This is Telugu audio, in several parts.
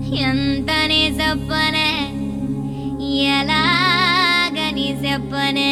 ఎంతని చెప్పనే ఎలాగని చెప్పనే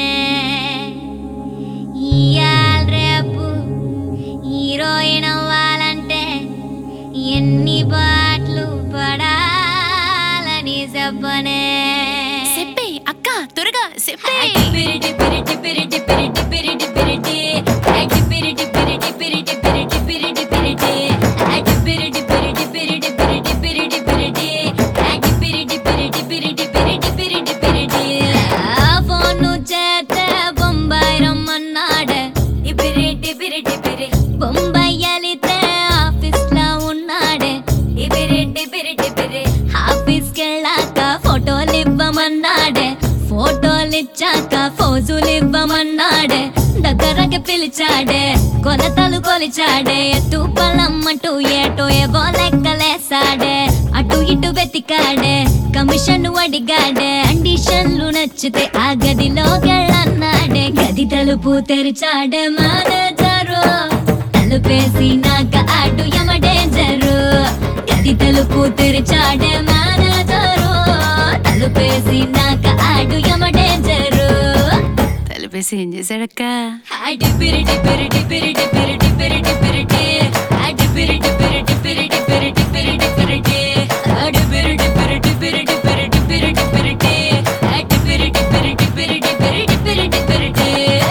ఇయాల రేపు హీరోయిన్ అవ్వాలంటే ఎన్ని పాటలు పడాలని చెప్పనే చెప్పే అక్క త్వరగా చెప్పే పిరిటి పిరిటి పిరిటి పిరిటి పిరిటి పిరిటి అటి పిరిటి పిరిటి పిరిటి పిరిటి పిరిటి పిరిటి అటి పిరిటి పిరిటి పిరిటి పిరిటి పిరిటి పిరిటి అటి పిరిటి పిరిటి పిరిటి పిరిటి పిరిటి పిరిటి ఆ ఫోను చేతే బొంబాయి రమ్మన్నాడు ఈ పిరిటి పిరిటి పిరి బొంబాయి వెళితే ఆఫీస్ లో ఉన్నాడు ఈ పిరిటి పిరిటి పిరి ఆఫీస్కి వెళ్ళాక ఫోటోలు ఇవ్వమన్నాడే ఫోటోలు ఇచ్చాక ఫోజులు ఇవ్వమన్నాడే దగ్గరకి పిలిచాడే కొలతలు కొలిచాడే ఎత్తు పలమ్మటూ ఏటో ఏవో లెక్కలేసాడే అటు ఇటు వెతికాడే కమిషన్ అడిగాడే కండిషన్లు నచ్చితే ఆ గదిలోకెళ్ళన్నాడే గది తలుపు తెరిచాడే మేనేజరు తలుపేసి నాక అటు యమడేంజరు గది తలుపు తెరిచాడే మేనేజరు తలుపేసి నాక అటు యమడేంజరు తలిపేసి ఏం చేశాడక్క అడి పిరిటి పిరిటి పిరిటి పిరిటి పిరిటి పిరిటి అడి పిరిటి పిరిటి పిరిటి పిరిటి పిరిటి పిరిటి అడి పిరిటి పిరిటి పిరిటి పిరిటి పిరిటి పిరిటి అడి పిరిటి పిరిటి పిరిటి పిరిటి పిరిటి పిరిటి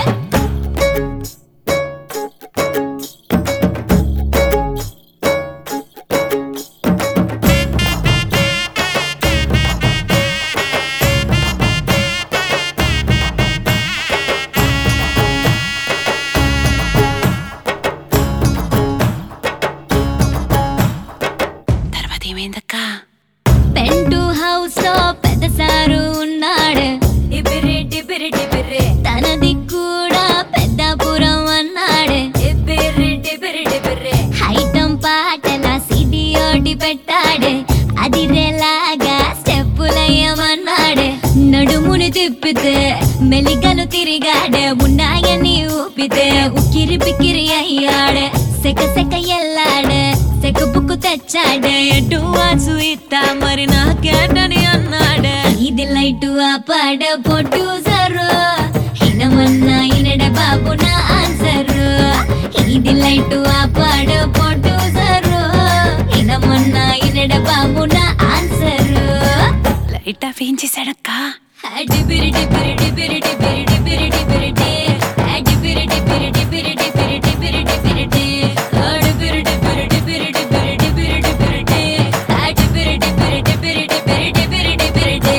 తర్వాత ఏమైందక్క పెంటు హౌస్ లో పెద్ద సారు ఉన్నాడు ఇపిరిటి పిరిటి పిర్రి తనది కూడా పెద్దపురం అన్నాడు ఇపిరిటి పిరిటి పిర్రి హైటం పాటల సిడి ఓటి పెట్టాడు అది రేలాగా స్టెప్పులయ్యమన్నాడు నడుముని తిప్పితే మెలికలు తిరిగాడే ఉన్నాయని ఊపితే ఉక్కిరి పిక్కిరి అయ్యాడే సెక సెక ఎల్లాడే సెక బుక్కు తెచ్చాడే ఎటు వాసు ఇత్తా మరి నాకేటని అన్నాడే ఇది లైటు ఆపాడ ప్రొడ్యూసరు హినమన్నా ఇనడ బాబు నా ఆన్సరు ఇది లైటు ఆపాడ ప్రొడ్యూసరు హినమన్నా ఇనడ బాబు నా ఆన్సరు లైట్ ఆఫ్ ఏం చేశాడక్క అడి బిరిడి బిరిడి బిరిడి బిరిడి బిరిడి బిరిడి అడి బిరిడి బిరిడి బిరిడి బిరిడి బిరిడి బిరిడి అడి బిరిడి బిరిడి బిరిడి బిరిడి బిరిడి బిరిడి అడి బిరిడి బిరిడి బిరిడి బిరిడి బిరిడి బిరిడి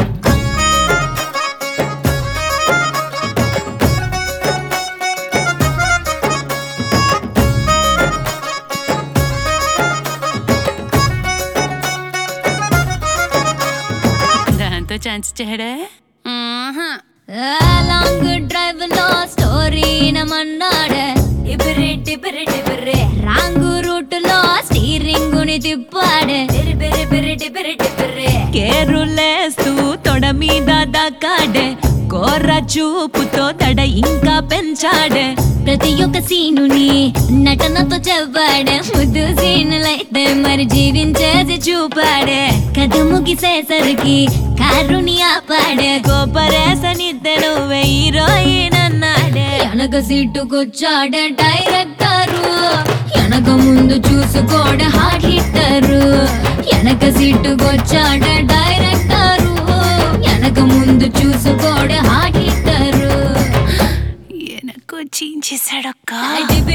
దాంతో ఛాన్స్ ఇచ్చాడా ఆహా. లాంగ్ డ్రైవ్ లో స్టోరీ నమన్నాడు ఇబిరిటి బిరిటి బిర్రి రాంగ్ రూట్ లో స్టీరింగ్ ని తిప్పాడు బిరి బిరి బిరిటి బిరిటి బిర్రి కేరులేస్తూ తొడ మీద దక్కాడే కోర్ర చూపుతో తడ ఇంకా పెంచాడే ప్రతి ఒక్క సీనుని నటనతో చెప్పాడే ముద్దు సీనులైతే మరి జీవించేది చూపాడే కథ ముగిసేసరికి కారుని ఆపాడే గోపరేసనిద్దరు హీరోయిన్ అన్నాడే వెనక సీటుకొచ్చాడే డైరెక్టరు వెనక ముందు చూసుకోడే హార్ట్ హిట్టరు వెనక సీటుకొచ్చాడే డైరెక్టరు వెనక ముందు చూసుకోడే హార్ట్ హిట్టరు వెనక్కి వచ్చి ఏం చేశాడక్క అడి